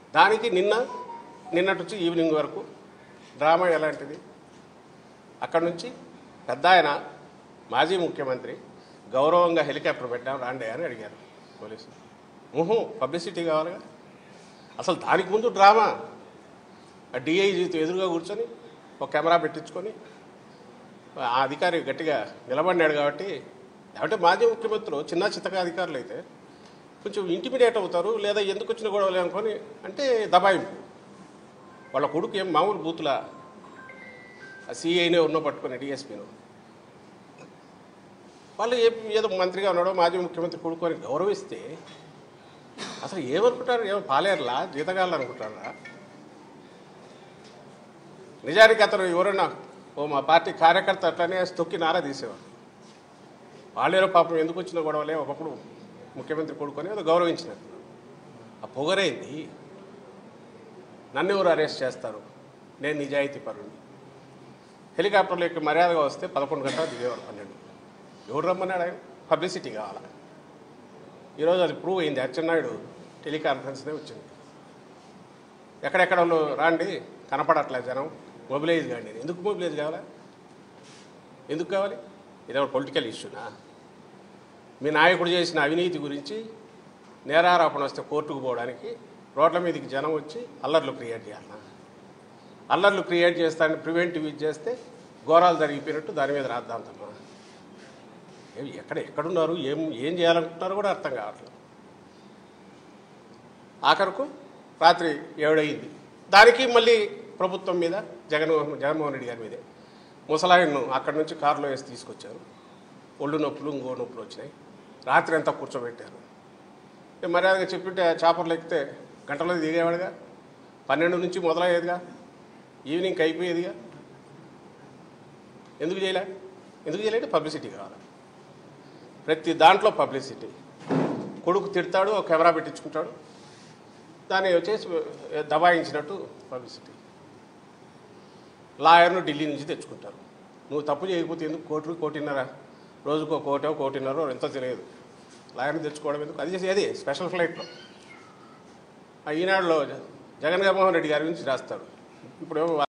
దానికి నిన్న నిన్నటి నుంచి ఈవినింగ్ వరకు డ్రామా ఎలాంటిది అక్కడ నుంచి పెద్ద ఆయన మాజీ ముఖ్యమంత్రి గౌరవంగా హెలికాప్టర్ పెట్టాం రాండి అని అడిగారు పోలీసులు ఊహు పబ్లిసిటీ కావాలిగా అసలు దానికి ముందు డ్రామా ఆ డిఐజీతో ఎదురుగా కూర్చొని ఒక కెమెరా పెట్టించుకొని ఆ అధికారి గట్టిగా నిలబడినాడు కాబట్టి అంటే మాజీ ముఖ్యమంత్రులు చిన్న చిత్తక అధికారులు అయితే కొంచెం ఇంటిమిడియేట్ అవుతారు లేదా ఎందుకు వచ్చిన గొడవలు అనుకొని అంటే దబాయింపు వాళ్ళ కొడుకు ఏం మామూలు బూతుల సిఐనే ఉన్న పట్టుకుని డిఎస్పీను వాళ్ళు ఏ ఏదో మంత్రిగా ఉన్నాడో మాజీ ముఖ్యమంత్రి కొడుకు అని గౌరవిస్తే అసలు ఏమనుకుంటారు ఏమో పాలేరులా జీతగాళ్ళు అనుకుంటారా నిజానికి అతను ఎవరన్నా ఓ మా పార్టీ కార్యకర్త అట్లనే తొక్కి నారా తీసేవారు వాళ్ళేరో పాపం ఎందుకు వచ్చిన గొడవలే ఒకప్పుడు ముఖ్యమంత్రి కొడుకొని ఏదో గౌరవించినట్టు ఆ పొగరైంది నన్ను ఎవరు అరెస్ట్ చేస్తారు నేను నిజాయితీ పరుణ్ణి హెలికాప్టర్లో ఎక్కి మర్యాదగా వస్తే పదకొండు గంటలు దిగేవారు పన్నెండు ఎవరు రమ్మన్నాడు ఆయన పబ్లిసిటీ కావాలా ఈరోజు అది ప్రూవ్ అయింది అచ్చెన్నాయుడు టెలికాన్ఫరెన్స్నే వచ్చింది ఎక్కడెక్కడ వాళ్ళు రాండి కనపడట్లేదు జనం మొబిలైజ్ కాండి ఎందుకు మొబిలైజ్ కావాలా ఎందుకు కావాలి ఇదే పొలిటికల్ ఇష్యూనా మీ నాయకుడు చేసిన అవినీతి గురించి నేరారోపణ వస్తే కోర్టుకు పోవడానికి రోడ్ల మీదకి జనం వచ్చి అల్లర్లు క్రియేట్ చేయాలన్నా అల్లర్లు క్రియేట్ చేస్తానని ప్రివెంటివ్ ఇది చేస్తే ఘోరాలు జరిగిపోయినట్టు దాని మీద రాద్దాంతమ్మా ఏం- ఎక్కడ ఎక్కడున్నారు ఏం ఏం చేయాలనుకుంటున్నారో కూడా అర్థం కావట్లేదు ఆఖరుకు రాత్రి ఏడయింది దానికి మళ్ళీ ప్రభుత్వం మీద జగన్మోహన్ జగన్మోహన్ రెడ్డి గారి మీదే ముసలాయన్ను అక్కడి నుంచి కారులో వేసి తీసుకొచ్చారు ఒళ్ళు నొప్పులు ఇంకో నొప్పులు వచ్చినాయి రాత్రి అంతా కూర్చోబెట్టారు ఏ మర్యాదగా చెప్పింటే చాపర్లు ఎక్కితే గంటలో దిగేవాడుగా పన్నెండు నుంచి మొదలయ్యేదిగా ఈవినింగ్ అయిపోయేదిగా ఎందుకు చేయలే ఎందుకు చేయలేంటే పబ్లిసిటీ కావాలి ప్రతి దాంట్లో పబ్లిసిటీ కొడుకు తిడతాడు ఒక కెమెరా పెట్టించుకుంటాడు దాన్ని వచ్చేసి దబాయించినట్టు పబ్లిసిటీ లాయర్ను ఢిల్లీ నుంచి తెచ్చుకుంటారు నువ్వు తప్పు చేయకపోతే ఎందుకు కోటి కోటిన్నర రోజుకో కోటో కోటిన్నర ఎంతో తెలియదు లాయర్ని తెచ్చుకోవడం ఎందుకు అది చేసి అది స్పెషల్ ఫ్లైట్లో ఆ ఈనాడులో జగన్ మోహన్ రెడ్డి గారి గురించి రాస్తాడు ఇప్పుడు